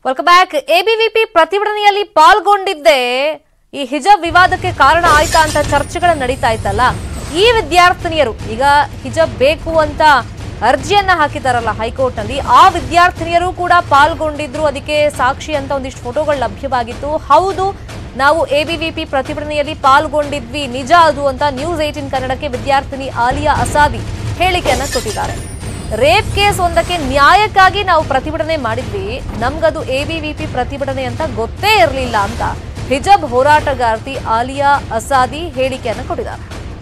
Welcome back ABVP ಪ್ರತಿಭಟನೆಯಲ್ಲಿ ಪಾಲ್ಗೊಂಡಿದ್ದೆ ಈ ಹಿಜಾಬ್ ವಿವಾದಕ್ಕೆ ಕಾರಣ ಆಯ್ತಾ ಅಂತ ಚರ್ಚೆಗಳು ನಡೀತಾ ಇತ್ತಲ್ಲ ಈ ವಿದ್ಯಾರ್ಥಿನಿಯರು ಈಗ ಹಿಜಾಬ್ ಬೇಕು ಅಂತ ಅರ್ಜಿಯನ್ನ ಹಾಕಿದಾರಲ್ಲ ಹೈಕೋರ್ಟ್ ನಲ್ಲಿ ಆ ವಿದ್ಯಾರ್ಥಿನಿಯರು ಕೂಡ ಪಾಲ್ಗೊಂಡಿದ್ರು ಅದಕ್ಕೆ ಸಾಕ್ಷಿ ಅಂತ ಒಂದಿಷ್ಟು ಫೋಟೋಗಳು ಲಭ್ಯವಾಗಿತ್ತು ಹೌದು ನಾವು ಎಬಿವಿಪಿ ಪ್ರತಿಭಟನೆಯಲ್ಲಿ ಪಾಲ್ಗೊಂಡಿದ್ವಿ ನಿಜ ಅದು ಅಂತ ನ್ಯೂಸ್ ಏಟಿನ್ ಕನ್ನಡಕ್ಕೆ ವಿದ್ಯಾರ್ಥಿನಿ ಆಲಿಯಾ ಅಸಾದಿ ಹೇಳಿಕೆಯನ್ನ ಕೊಟ್ಟಿದ್ದಾರೆ ರೇಪ್ ಕೇಸ್ ಒಂದಕ್ಕೆ ನ್ಯಾಯಕ್ಕಾಗಿ ನಾವು ಪ್ರತಿಭಟನೆ ಮಾಡಿದ್ವಿ ನಮ್ಗದು ಎಬಿವಿಪಿ ಪ್ರತಿಭಟನೆ ಅಂತ ಗೊತ್ತೇ ಇರಲಿಲ್ಲ ಅಂತ ಹಿಜಾಬ್ ಹೋರಾಟಗಾರ್ತಿ ಆಲಿಯಾ ಅಸಾದಿ ಹೇಳಿಕೆಯನ್ನು ಕೊಟ್ಟಿದ್ದಾರೆ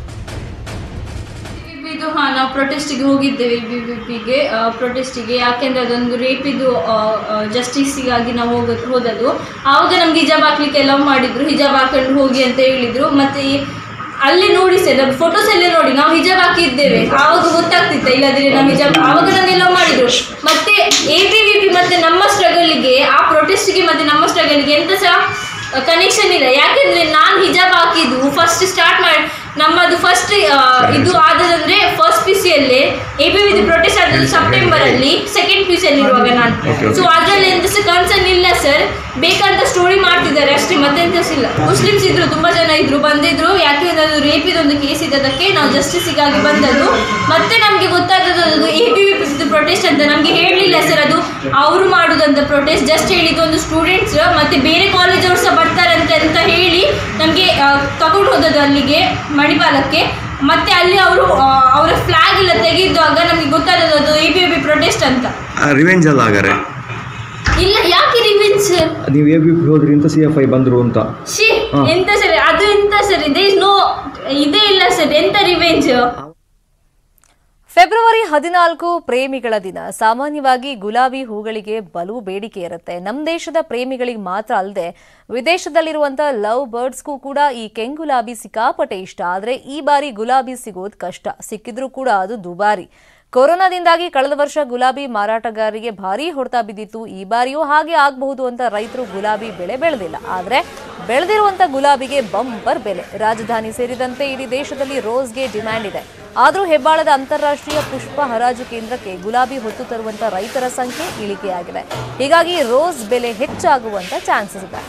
ಇದು ಹಾ ನಾವು ಪ್ರೊಟೆಸ್ಟಿಗೆ ಹೋಗಿದ್ದೇವೆ ಬಿ ಬಿ ಪಿಗೆ ಪ್ರೊಟೆಸ್ಟಿಗೆ ಯಾಕೆಂದ್ರೆ ಅದೊಂದು ರೇಪಿದು ಜಸ್ಟಿಸಿಗಾಗಿ ನಾವು ಹೋಗ ಹೋದದ್ದು ಆವಾಗ ನಮ್ಗೆ ಹಿಜಾಬ್ ಹಾಕ್ಲಿಕ್ಕೆ ಲವ್ ಮಾಡಿದ್ರು ಹಿಜಾಬ್ ಹಾಕೊಂಡು ಹೋಗಿ ಅಂತ ಹೇಳಿದ್ರು ಮತ್ತೆ ಈ- ಅಲ್ಲಿ ನೋಡಿ ಸರ್ ನಮ್ಮ ಫೋಟೋಸ್ ಎಲ್ಲ ನೋಡಿ ನಾವು ಹಿಜಾಬ್ ಹಾಕಿದ್ದೇವೆ ಆವಾಗ ಗೊತ್ತಾಗ್ತಿತ್ತ ಇಲ್ಲದ್ರೆ ನಾವು ಹಿಜಾಬ್ ಆವಾಗ ನನ್ನ ಲವ್ ಮಾಡಿದ್ರು ಮತ್ತೆ ಎ ಬಿ ವಿ ಪಿ ಮತ್ತೆ ನಮ್ಮ ಸ್ಟ್ರಗಲ್ಗೆ ಆ ಪ್ರೊಟೆಸ್ಟ್ಗೆ ಮತ್ತೆ ನಮ್ಮ ಸ್ಟ್ರಗಲ್ಗೆ ಎಂತ ಸಹ ಕನೆಕ್ಷನ್ ಇಲ್ಲ ಯಾಕೆಂದ್ರೆ ನಾನು ಹಿಜಾಬ್ ಹಾಕಿದ್ದು ಫಸ್ಟ್ ಸ್ಟಾರ್ಟ್ ಮಾಡಿ ನಮ್ಮದು ಫಸ್ಟ್ ಇದು ಆದದಂದ್ರೆ ಫಸ್ಟ್ ಪಿ ಸಿ ಅಲ್ಲಿ ಎ ಬಿ ವಿಧಿ ಪ್ರೊಟೆಸ್ಟ್ ಆದದ್ದು ಸೆಪ್ಟೆಂಬರ್ ಅಲ್ಲಿ ಸೆಕೆಂಡ್ ಪಿ ಸಿ ಅಲ್ಲಿ ಇರುವಾಗ ನಾನು ಸೊ ಅದ್ರಲ್ಲಿ ಎಂತ ಸಹ ಕನ್ಸರ್ನ್ ಇಲ್ಲ ಸರ್ ಬೇಕಂತ ಸ್ಟೋರಿ ಮಾಡ್ತಿದ್ದಾರೆ ಅಷ್ಟೇ ಮತ್ತೆಂತ ಸಹ ಇಲ್ಲ ಮುಸ್ಲಿಮ್ಸ್ ಇದ್ರು ತುಂಬಾ ಜನ ಇದ್ರು ಬಂದಿದ್ರು ಯಾಕೆಂದ್ರೆ ಅದು ರೇಪ್ ಇದೊಂದು ಕೇಸ್ ಇದ್ದದಕ್ಕೆ ನಾವು ಜಸ್ಟಿಸಿಗಾಗಿ ಬಂದದ್ದು ಮತ್ತೆ ನಮಗೆ ಗೊತ್ತಾದದ್ದು ಅದು A B V P protest ಅಂತ ನಮಗೆ ಹೇಳಲಿಲ್ಲ ಸರ್ ಅದು ಅವರು ಮಾಡುದಂತ ಪ್ರೊಟೆಸ್ಟ್ ಜಸ್ಟ್ ಹೇಳಿದ್ದು ಒಂದು ಸ್ಟೂಡೆಂಟ್ಸ್ ಮತ್ತೆ ಬೇರೆ ಕಾಲೇಜ್ ಅವ್ರು ಸಹ ಬರ್ತಾರಂತೆ ಅಂತ ಹೇಳಿ ನಮಗೆ ತಗೊಂಡು ಹೋದದ್ದು ಅಲ್ಲಿಗೆ ಮಣಿಪಾಲಕ್ಕೆ ಮತ್ತೆ ಅಲ್ಲಿ ಅವರು ಅವರ ಫ್ಲಾಗ್ ಎಲ್ಲ ತೆಗೆಯುವಾಗ ನಮಗೆ ಗೊತ್ತಾದದ್ದು ಅದು ಎ ಬಿ ಬಿ ಪ್ರೊಟೆಸ್ಟ್ ಅಂತ ರಿವೆಂಜ್ ಅಲ್ಲ ಹಾಗಾರೆ ಇಲ್ಲ ಯಾಕೆ ರಿವೆಂಜ್ ಸರ್ ನೀವು ಎ ಬಿ ಪಿ ಹೋದ್ರಿ ಅಂತ ಸಿ ಎಫ್ ಐ ಬಂದರು ಅಂತ ಶಿ ಹಾ. ಎಂತ ಸರ್ ಅದು ಎಂತ ಸರ್ ಇದೆ ನೋ ಇದೇ ಇಲ್ಲ ಸರ್ ಎಂತ ರಿವೆಂಜ್ ಫೆಬ್ರವರಿ ಹದಿನಾಲ್ಕು ಪ್ರೇಮಿಗಳ ದಿನ ಸಾಮಾನ್ಯವಾಗಿ ಗುಲಾಬಿ ಹೂಗಳಿಗೆ ಬಲು ಬೇಡಿಕೆ ಇರುತ್ತೆ ನಮ್ಮ ದೇಶದ ಪ್ರೇಮಿಗಳಿಗೆ ಮಾತ್ರ ಅಲ್ಲದೆ ವಿದೇಶದಲ್ಲಿರುವಂತಹ ಲವ್ ಬರ್ಡ್ಸ್ಗೂ ಕೂಡ ಈ ಕೆಂಗುಲಾಬಿ ಸಿಕ್ಕಾಪಟ್ಟೆ ಇಷ್ಟ ಆದರೆ ಈ ಬಾರಿ ಗುಲಾಬಿ ಸಿಗೋದು ಕಷ್ಟ ಸಿಕ್ಕಿದ್ರೂ ಕೂಡ ಅದು ದುಬಾರಿ ಕೊರೋನಾದಿಂದಾಗಿ ಕಳೆದ ವರ್ಷ ಗುಲಾಬಿ ಮಾರಾಟಗಾರರಿಗೆ ಭಾರೀ ಹೊಡೆತ ಬಿದ್ದಿತ್ತು ಈ ಬಾರಿಯೂ ಹಾಗೆ ಆಗಬಹುದು ಅಂತ ರೈತರು ಗುಲಾಬಿ ಬೆಳೆ ಬೆಳೆದಿಲ್ಲ ಆದರೆ ಬೆಳೆದಿರುವಂತ ಗುಲಾಬಿಗೆ ಬಂಪರ್ ಬೆಲೆ ರಾಜಧಾನಿ ಸೇರಿದಂತೆ ಇಡೀ ದೇಶದಲ್ಲಿ ರೋಸ್ಗೆ ಡಿಮ್ಯಾಂಡ್ ಇದೆ ಆದರೂ ಹೆಬ್ಬಾಳದ ಅಂತಾರಾಷ್ಟ್ರೀಯ ಪುಷ್ಪ ಹರಾಜು ಕೇಂದ್ರಕ್ಕೆ ಗುಲಾಬಿ ಹೊತ್ತು ತರುವಂತ ರೈತರ ಸಂಖ್ಯೆ ಇಳಿಕೆಯಾಗಿದೆ ಹೀಗಾಗಿ ರೋಸ್ ಬೆಲೆ ಹೆಚ್ಚಾಗುವಂತ ಚಾನ್ಸಸ್ ಇದೆ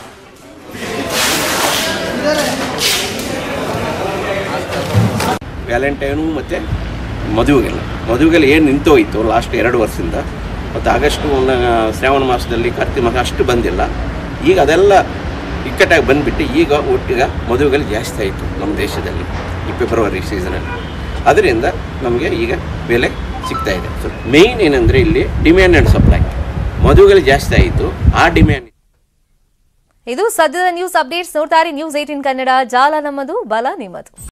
ವ್ಯಾಲೆಂಟೈನು ಮತ್ತು ಮದುವೆಗೆಲ್ಲ ಮದುವೆಗೆಲ್ಲ ಏನು ನಿಂತೋಯ್ತು ಲಾಸ್ಟ್ ಎರಡು ವರ್ಷದಿಂದ ಮತ್ತು ಆಗಸ್ಟ್ ಒಂದು ಶ್ರಾವಣ ಮಾಸದಲ್ಲಿ ಕಾರ್ತಿಕ ಮಾಸ ಅಷ್ಟು ಬಂದಿಲ್ಲ ಈಗ ಅದೆಲ್ಲ ಇಕ್ಕಟ್ಟಾಗಿ ಬಂದುಬಿಟ್ಟು ಈಗ ಒಟ್ಟಿಗೆ ಮದುವೆಗಳು ಜಾಸ್ತಿ ಆಯಿತು ನಮ್ಮ ದೇಶದಲ್ಲಿ ಈ ಫೆಬ್ರವರಿ ಸೀಸನಲ್ಲಿ ಅದರಿಂದ ನಮಗೆ ಈಗ ಬೆಲೆ ಸಿಗ್ತಾ ಇದೆ ಸೊ ಮೇಯ್ನ್ ಏನಂದರೆ ಇಲ್ಲಿ ಡಿಮ್ಯಾಂಡ್ ಆ್ಯಂಡ್ ಸಪ್ಲೈ ಮದುವೆಗಳು ಜಾಸ್ತಿ ಆಯಿತು ಆ ಡಿಮ್ಯಾಂಡ್ ಇದು ಸದ್ಯದ ನ್ಯೂಸ್ ಅಪ್ಡೇಟ್ಸ್ ನೋಡ್ತಾರೆ ನ್ಯೂಸ್ ಏಟಿನ್ ಕನ್ನಡ ಜಾಲ ನಮ್ಮದು ಬಲ ನಿಮ್ಮದು